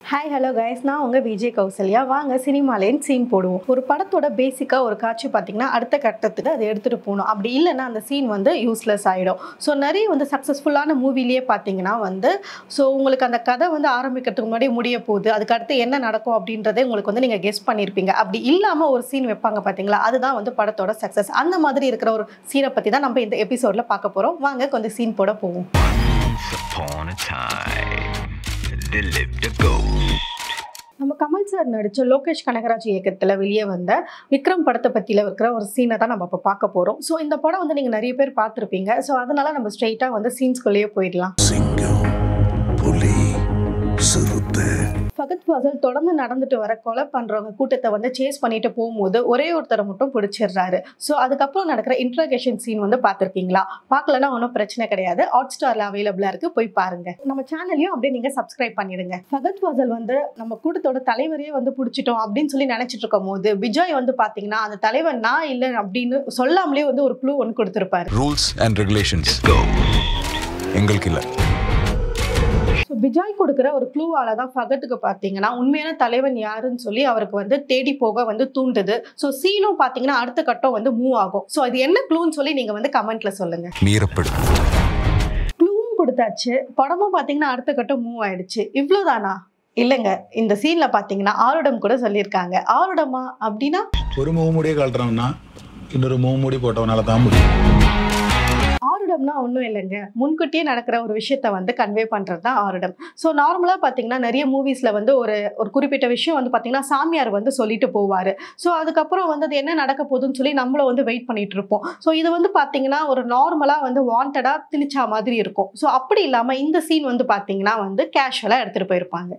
Hi hello guys நான் உங்கள் விஜய் கௌசல்யா வாங்க சினிமாலேன்னு சீன் போடுவோம் ஒரு படத்தோட பேசிக்காக ஒரு காட்சி பார்த்தீங்கன்னா அடுத்த கட்டத்துக்கு அதை எடுத்துகிட்டு போகணும் அப்படி இல்லைன்னா அந்த சீன் வந்து யூஸ்லெஸ் ஆகிடும் ஸோ நிறைய வந்து சக்ஸஸ்ஃபுல்லான மூவிலேயே பார்த்தீங்கன்னா வந்து ஸோ உங்களுக்கு அந்த கதை வந்து ஆரம்பிக்கிறதுக்கு முன்னாடி முடிய போகுது அதுக்கு அடுத்து என்ன நடக்கும் அப்படின்றதே உங்களுக்கு வந்து நீங்கள் கெஸ் பண்ணியிருப்பீங்க அப்படி இல்லாமல் ஒரு சீன் வைப்பாங்க பார்த்தீங்களா அதுதான் வந்து படத்தோட சக்ஸஸ் அந்த மாதிரி இருக்கிற ஒரு சீனை பற்றி தான் நம்ம இந்த எபிசோடில் பார்க்க போகிறோம் வாங்க கொஞ்சம் சீன் போட போவோம் Once upon a time, there lived a ghost. நம்ம கமல் சார் நடிச்ச லோகேஷ் கனகராஜ் இயக்கத்தில் வெளியே வந்த விக்ரம் படத்தை பற்றியில் இருக்கிற ஒரு சீனை தான் நம்ம இப்போ பார்க்க போகிறோம் ஸோ இந்த படம் வந்து நீங்கள் நிறைய பேர் பார்த்துருப்பீங்க ஸோ அதனால நம்ம ஸ்ட்ரெயிட்டாக வந்து சீன்ஸ்குள்ளேயே போயிடலாம் சிங்கம் புலி சிறுத்தை ஃபகத் ஃபாசல் தொடர்ந்து நடந்துட்டு வர கொலை பண்ணுறவங்க கூட்டத்தை வந்து சேஸ் பண்ணிட்டு போகும்போது ஒரே ஒருத்தரை மட்டும் பிடிச்சிடுறாரு ஸோ அதுக்கப்புறம் நடக்கிற இன்ட்ராகேஷன் சீன் வந்து பார்த்துருக்கீங்களா பார்க்கலன்னா ஒன்றும் பிரச்சனை கிடையாது ஹாட் ஸ்டாரில் அவைலபிளாக இருக்குது போய் பாருங்க நம்ம சேனலையும் அப்படியே நீங்கள் சப்ஸ்கிரைப் பண்ணிடுங்க ஃபகத் ஃபாசல் வந்து நம்ம கூட்டத்தோட தலைவரையே வந்து பிடிச்சிட்டோம் அப்படின்னு சொல்லி நினைச்சிட்டு இருக்கும் போது விஜய் வந்து பார்த்தீங்கன்னா அந்த தலைவர் நான் இல்லை அப்படின்னு சொல்லாமலே வந்து ஒரு க்ளூ ஒன்று கொடுத்துருப்பாரு ரூல்ஸ் அண்ட் ரெகுலேஷன்ஸ் Ghost. எங்களுக்கு இல்லை ஸோ விஜய் கொடுக்குற ஒரு க்ளூவால தான் ஃபகத்துக்கு பார்த்தீங்கன்னா உண்மையான தலைவன் யாருன்னு சொல்லி அவருக்கு வந்து தேடி போக வந்து தூண்டுது ஸோ சீனும் பார்த்தீங்கன்னா அடுத்த கட்டம் வந்து மூவ் ஆகும் ஸோ அது என்ன க்ளூன்னு சொல்லி நீங்கள் வந்து கமெண்ட்ல சொல்லுங்க மீறப்படும் க்ளூவும் கொடுத்தாச்சு படமும் பார்த்தீங்கன்னா அடுத்த கட்டம் மூவ் ஆயிடுச்சு இவ்வளோதானா இல்லைங்க இந்த சீன்ல பார்த்தீங்கன்னா ஆருடம் கூட சொல்லியிருக்காங்க ஆருடமா அப்படின்னா ஒரு முகமூடியே கழட்டுறோம்னா இன்னொரு முகமூடி போட்டவனால தான் முடியும் ஆருடம்னா ஒன்றும் இல்லைங்க முன்கூட்டியே நடக்கிற ஒரு விஷயத்த வந்து கன்வே பண்ணுறது தான் ஆருடம் ஸோ நார்மலாக பார்த்தீங்கன்னா நிறைய மூவிஸில் வந்து ஒரு ஒரு குறிப்பிட்ட விஷயம் வந்து பார்த்தீங்கன்னா சாமியார் வந்து சொல்லிட்டு போவார் ஸோ அதுக்கப்புறம் வந்து அது என்ன நடக்க போகுதுன்னு சொல்லி நம்மளும் வந்து வெயிட் பண்ணிட்டு இருப்போம் ஸோ இது வந்து பார்த்தீங்கன்னா ஒரு நார்மலாக வந்து வாண்டடாக திணிச்சா மாதிரி இருக்கும் ஸோ அப்படி இல்லாமல் இந்த சீன் வந்து பார்த்தீங்கன்னா வந்து கேஷுவலாக எடுத்துகிட்டு போயிருப்பாங்க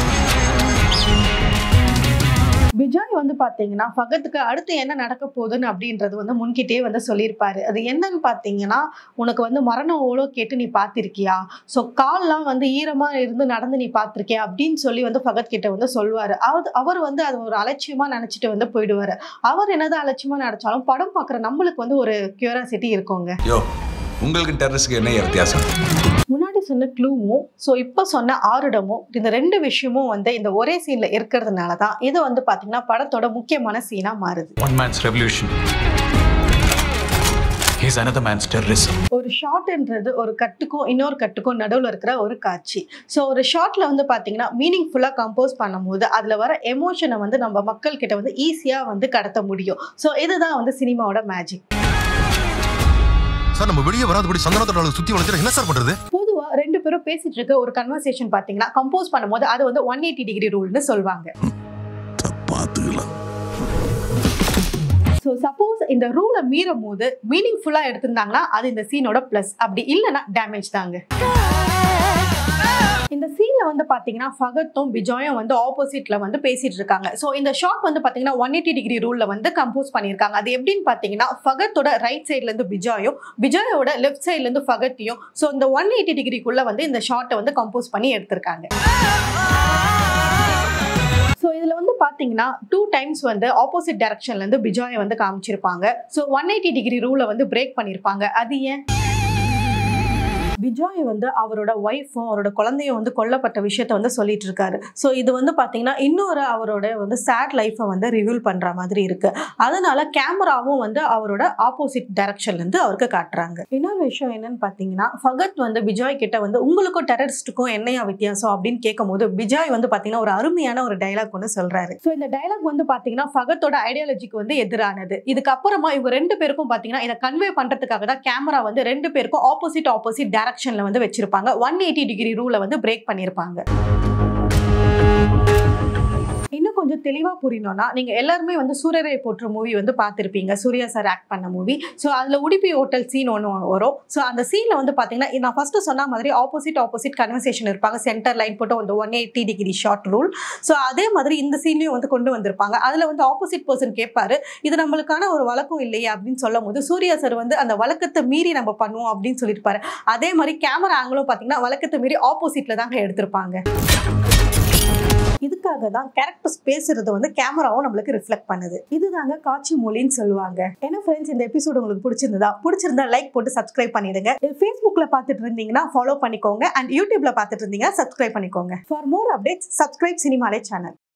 விஜய் வந்து பார்த்தீங்கன்னா ஃபகத்துக்கு அடுத்து என்ன நடக்க போகுதுன்னு அப்படின்றது வந்து முன்கிட்டே வந்து சொல்லியிருப்பாரு அது என்னன்னு பார்த்தீங்கன்னா உனக்கு வந்து மரண ஓலோ கேட்டு நீ பார்த்திருக்கியா ஸோ கால்லாம் வந்து ஈரமாக இருந்து நடந்து நீ பார்த்திருக்கியா அப்படின்னு சொல்லி வந்து ஃபகத் கிட்ட வந்து சொல்லுவார் அவர் அவர் வந்து அது ஒரு அலட்சியமாக நினச்சிட்டு வந்து போயிடுவார் அவர் என்னதான் அலட்சியமாக நினச்சாலும் படம் பார்க்குற நம்மளுக்கு வந்து ஒரு கியூரியாசிட்டி இருக்குங்க யோ உங்களுக்கு டெரரிஸ்க்கு என்ன வித்தியாசம் முன்னாடி சொன்ன க்ளூவும் ஸோ இப்போ சொன்ன ஆருடமும் இந்த ரெண்டு விஷயமும் வந்து இந்த ஒரே சீனில் இருக்கிறதுனால தான் இது வந்து பார்த்தீங்கன்னா படத்தோட முக்கியமான சீனாக மாறுது One man's revolution is another man's terrorism. ஒரு ஷார்ட்ன்றது ஒரு கட்டுக்கும் இன்னொரு கட்டுக்கும் நடுவில் இருக்கிற ஒரு காட்சி ஸோ ஒரு ஷார்ட்ல வந்து பார்த்தீங்கன்னா மீனிங்ஃபுல்லாக கம்போஸ் பண்ணும்போது அதில் வர எமோஷனை வந்து நம்ம மக்கள் கிட்ட வந்து ஈஸியாக வந்து கடத்த முடியும் ஸோ இதுதான் வந்து சினிமாவோட மேஜிக் சார் நம்ம வெளியே வராதபடி சந்தனத்தோட சுத்தி வளைச்சு என்ன சார் பண்றது பொதுவாக ரெண்டு பேரும் பேசிட்டு இருக்க ஒரு கன்வர்சேஷன் பார்த்தீங்கன்னா கம்போஸ் பண்ணும்போது அது வந்து ஒன் எயிட்டி டிகிரி ரூல்னு சொல்லுவாங்க பார்த்துக்கலாம் ஸோ சப்போஸ் இந்த ரூலை மீறும் போது மீனிங்ஃபுல்லாக எடுத்திருந்தாங்கன்னா அது இந்த சீனோட ப்ளஸ் அப்படி இல்லைன்னா டேமேஜ் தாங்க இந்த சீன்ல வந்து பாத்தீங்கன்னா ஃபகத்தும் விஜயும் வந்து ஆப்போசிட்ல வந்து பேசிட்டு இருக்காங்க ஸோ இந்த ஷாட் வந்து பாத்தீங்கன்னா ஒன் எயிட்டி டிகிரி ரூல்ல வந்து கம்போஸ் பண்ணியிருக்காங்க அது எப்படின்னு பாத்தீங்கன்னா ஃபகத்தோட ரைட் சைட்ல இருந்து விஜயும் விஜயோட லெஃப்ட் சைட்ல இருந்து ஃபகத்தையும் ஸோ இந்த ஒன் எயிட்டி டிகிரிக்குள்ள வந்து இந்த ஷாட்டை வந்து கம்போஸ் பண்ணி எடுத்திருக்காங்க ஸோ இதில் வந்து பார்த்தீங்கன்னா டூ டைம்ஸ் வந்து ஆப்போசிட் டைரக்ஷன்லேருந்து பிஜாயை வந்து காமிச்சிருப்பாங்க ஸோ ஒன் எயிட்டி டிகிரி ரூலை வந்து பிரேக் பண்ணியிருப்பாங்க அது ஏன் விஜய் வந்து அவரோட ஒய்ஃபும் அவரோட குழந்தையும் வந்து கொல்லப்பட்ட விஷயத்த வந்து சொல்லிட்டு இருக்காரு ஸோ இது வந்து பார்த்தீங்கன்னா இன்னொரு அவரோட வந்து சேட் லைஃப்பை வந்து ரிவீல் பண்ணுற மாதிரி இருக்கு அதனால கேமராவும் வந்து அவரோட ஆப்போசிட் டைரக்ஷன்லேருந்து அவருக்கு காட்டுறாங்க இன்னொரு விஷயம் என்னன்னு பார்த்தீங்கன்னா ஃபகத் வந்து விஜய் கிட்ட வந்து உங்களுக்கும் டெரரிஸ்ட்டுக்கும் என்னையா வித்தியாசம் அப்படின்னு கேட்கும்போது விஜய் வந்து பார்த்தீங்கன்னா ஒரு அருமையான ஒரு டைலாக் ஒன்று சொல்றாரு ஸோ இந்த டைலாக் வந்து பார்த்தீங்கன்னா ஃபகத்தோட ஐடியாலஜிக்கு வந்து எதிரானது இதுக்கப்புறமா இவங்க ரெண்டு பேருக்கும் பார்த்தீங்கன்னா இதை கன்வே பண்ணுறதுக்காக தான் கேமரா வந்து ரெண்டு பேருக்கும் ஆப்போசிட் ஆப்போசிட் டைரக்ஷன்ல வந்து வச்சிருப்பாங்க ஒன் எயிட்டி டிகிரி ரூலை வந்து பிரேக் பண்ணியிருப்பாங்க இன்னும் கொஞ்சம் தெளிவாக புரியணும்னா நீங்கள் எல்லாருமே வந்து சூரியரை போற்று மூவி வந்து பார்த்துருப்பீங்க சூர்யா சார் ஆக்ட் பண்ண மூவி ஸோ அதில் உடுப்பி ஹோட்டல் சீன் ஒன்று வரும் ஸோ அந்த சீனில் வந்து பார்த்தீங்கன்னா நான் ஃபஸ்ட்டு சொன்ன மாதிரி ஆப்போசிட் ஆப்போசிட் கன்வர்சேஷன் இருப்பாங்க சென்டர் லைன் போட்டு வந்து one eighty degree shot rule so அதே மாதிரி இந்த சீன்லையும் வந்து கொண்டு வந்திருப்பாங்க அதில் வந்து ஆப்போசிட் பர்சன் கேட்பாரு இது நம்மளுக்கான ஒரு வழக்கம் இல்லையே அப்படின்னு சொல்லும் போது சூர்யா சார் வந்து அந்த வழக்கத்தை மீறி நம்ம பண்ணுவோம் அப்படின்னு சொல்லியிருப்பாரு அதே மாதிரி கேமரா ஆங்கிளும் பார்த்தீங்கன்னா வழக்கத்தை மீறி ஆப்போசிட்டில் தாங்க எடுத்திருப்பாங்க இதுக்காக தான் கேரக்டர்ஸ் பேசுறது வந்து கேமராவும் நம்மளுக்கு ரிஃப்ளெக்ட் பண்ணுது இதுதாங்க காட்சி மொழின்னு சொல்லுவாங்க ஏன்னா ஃப்ரெண்ட்ஸ் இந்த எபிசோடு உங்களுக்கு பிடிச்சிருந்ததா பிடிச்சிருந்தா லைக் போட்டு சப்ஸ்கிரைப் பண்ணிடுங்க ஃபேஸ்புக்ல பார்த்துட்டு இருந்தீங்கன்னா ஃபாலோ பண்ணிக்கோங்க அண்ட் யூடியூப்ல பார்த்துட்டு இருந்தீங்கன்னா சப்ஸ்கிரைப் பண்ணிக்கோங்க ஃபார் மோர் அப்டேட்ஸ் சப்ஸ்கிரைப் சினிமாலே சேனல்